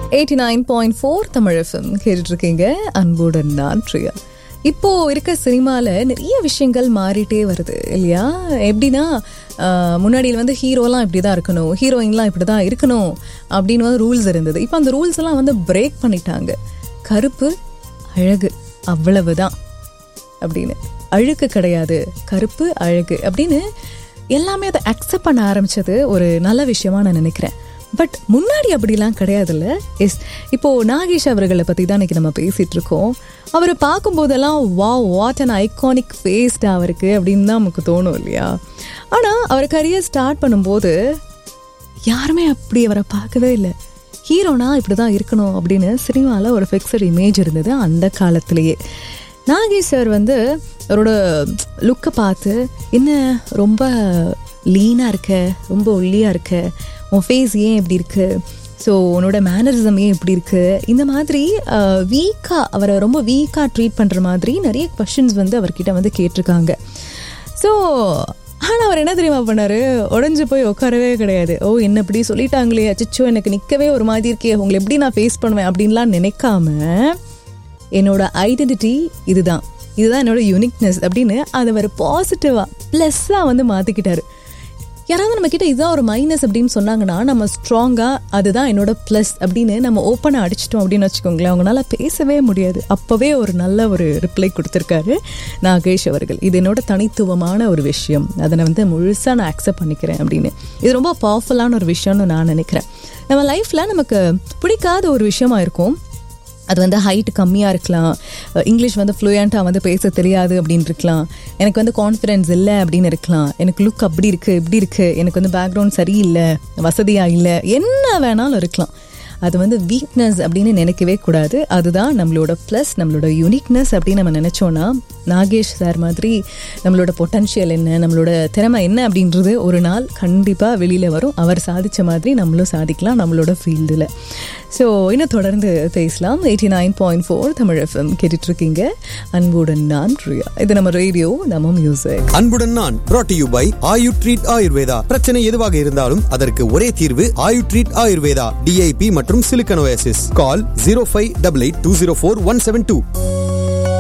eighty nine point four Tamil FM கேட்டுட்டு இருக்கீங்க அன்புடன் நான் பிரியா இப்போ இருக்க சினிமாவில் நிறைய விஷயங்கள் மாறிட்டே வருது இல்லையா எப்படின்னா ஆஹ், முன்னாடியில் வந்து ஹீரோலாம் இப்படி தான் இருக்கணும் ஹீரோயின்லாம் இப்படி தான் இருக்கணும் அப்படின்னு வந்து ரூல்ஸ் இருந்தது இப்போ அந்த ரூல்ஸ் எல்லாம் வந்து பிரேக் பண்ணிட்டாங்க கருப்பு அழகு அவ்வளவுதான் அப்படின்னு அழுக்கு கிடையாது கருப்பு அழகு அப்படின்னு எல்லாமே அதை அக்செப்ட் பண்ண ஆரம்பிச்சது ஒரு நல்ல விஷயமா நான் நினைக்கிறேன் பட் முன்னாடி அப்படிலாம் கிடையாதுல்ல எஸ் இப்போ நாகேஷ் அவர்களை பற்றி தான் இன்னைக்கு நம்ம பேசிட்டு இருக்கோம் அவரை பார்க்கும்போதெல்லாம் வா வாட் அன் ஐகானிக் ஃபேஸ்ட் அவருக்கு அப்படின்னு தான் நமக்கு தோணும் இல்லையா ஆனால் அவர் கரியர் ஸ்டார்ட் பண்ணும்போது யாருமே அப்படி அவரை பார்க்கவே இல்லை ஹீரோனா இப்படி தான் இருக்கணும் அப்படின்னு சினிமாவில் ஒரு ஃபிக்ஸட் இமேஜ் இருந்தது அந்த காலத்திலேயே நாகேஷ் சார் வந்து அவரோட லுக்கை பார்த்து என்ன ரொம்ப லீனாக இருக்க ரொம்ப ஒல்லியாக இருக்க உன் ஃபேஸ் ஏன் இப்படி இருக்கு ஸோ உன்னோட மேனரிசம் ஏன் இப்படி இருக்கு இந்த மாதிரி வீக்காக அவரை ரொம்ப வீக்காக ட்ரீட் பண்ணுற மாதிரி நிறைய கொஷின்ஸ் வந்து அவர்கிட்ட வந்து கேட்டிருக்காங்க ஸோ ஆனால் அவர் என்ன தெரியுமா பண்ணாரு உடஞ்சு போய் உட்காரவே கிடையாது ஓ என்ன இப்படி சொல்லிட்டாங்களே அச்சோ எனக்கு நிற்கவே ஒரு மாதிரி இருக்கே உங்களை எப்படி நான் ஃபேஸ் பண்ணுவேன் அப்படின்லாம் நினைக்காம என்னோட ஐடென்டிட்டி இதுதான் இதுதான் என்னோட யூனிக்னஸ் அப்படின்னு அதை ஒரு பாசிட்டிவாக ப்ளஸ்ஸாக வந்து மாற்றிக்கிட்டாரு யாராவது நம்ம கிட்ட இதுதான் ஒரு மைனஸ் அப்படின்னு சொன்னாங்கன்னா நம்ம ஸ்ட்ராங்காக அதுதான் என்னோட ப்ளஸ் அப்படின்னு நம்ம ஓப்பனாக அடிச்சிட்டோம் அப்படின்னு வச்சுக்கோங்களேன் அவங்களால பேசவே முடியாது அப்போவே ஒரு நல்ல ஒரு ரிப்ளை கொடுத்துருக்காரு நாகேஷ் அவர்கள் இது என்னோட தனித்துவமான ஒரு விஷயம் அதை நான் வந்து முழுசாக நான் அக்செப்ட் பண்ணிக்கிறேன் அப்படின்னு இது ரொம்ப பவர்ஃபுல்லான ஒரு விஷயம்னு நான் நினைக்கிறேன் நம்ம லைஃப்பில் நமக்கு பிடிக்காத ஒரு விஷயமா இருக்கும் அது வந்து ஹைட் கம்மியாக இருக்கலாம் அஹ் இங்கிலீஷ் வந்து ஃப்ளூயண்ட்டாக வந்து பேச தெரியாது அப்படின்னு இருக்கலாம் எனக்கு வந்து கான்ஃபிடென்ஸ் இல்லை அப்படின்னு இருக்கலாம் எனக்கு லுக் அப்படி இருக்குது இப்படி இருக்குது எனக்கு வந்து பேக்ரவுண்ட் சரியில்லை வசதியாக இல்லை என்ன வேணாலும் இருக்கலாம் அது வந்து வீக்னஸ் அப்படின்னு நினைக்கவே கூடாது அதுதான் நம்மளோட ப்ளஸ் நம்மளோட யூனிக்னஸ் அப்படின்னு நம்ம நினச்சோன்னா நாகேஷ் சார் மாதிரி நம்மளோட பொட்டன்ஷியல் என்ன நம்மளோட திறமை என்ன அப்படின்றது ஒரு நாள் கண்டிப்பாக வெளியில் வரும் அவர் சாதித்த மாதிரி நம்மளும் சாதிக்கலாம் நம்மளோட ஃபீல்டில் ஸோ இன்னும் தொடர்ந்து பேசலாம் eighty nine point four Tamil FM கேட்டுட்ருக்கீங்க அன்புடன் நான் பிரியா இது நம்ம ரேடியோ நம்ம மியூசிக் அன்புடன் நான் brought to you by Ayu treat Ayurveda பிரச்சனை எதுவாக இருந்தாலும் அதற்கு ஒரே தீர்வு ஆயு ட்ரீட் ஆயுர்வேதா டிஐபி மற்றும் சிலிக்கனோசிஸ் call zero five double eight two zero four one seven two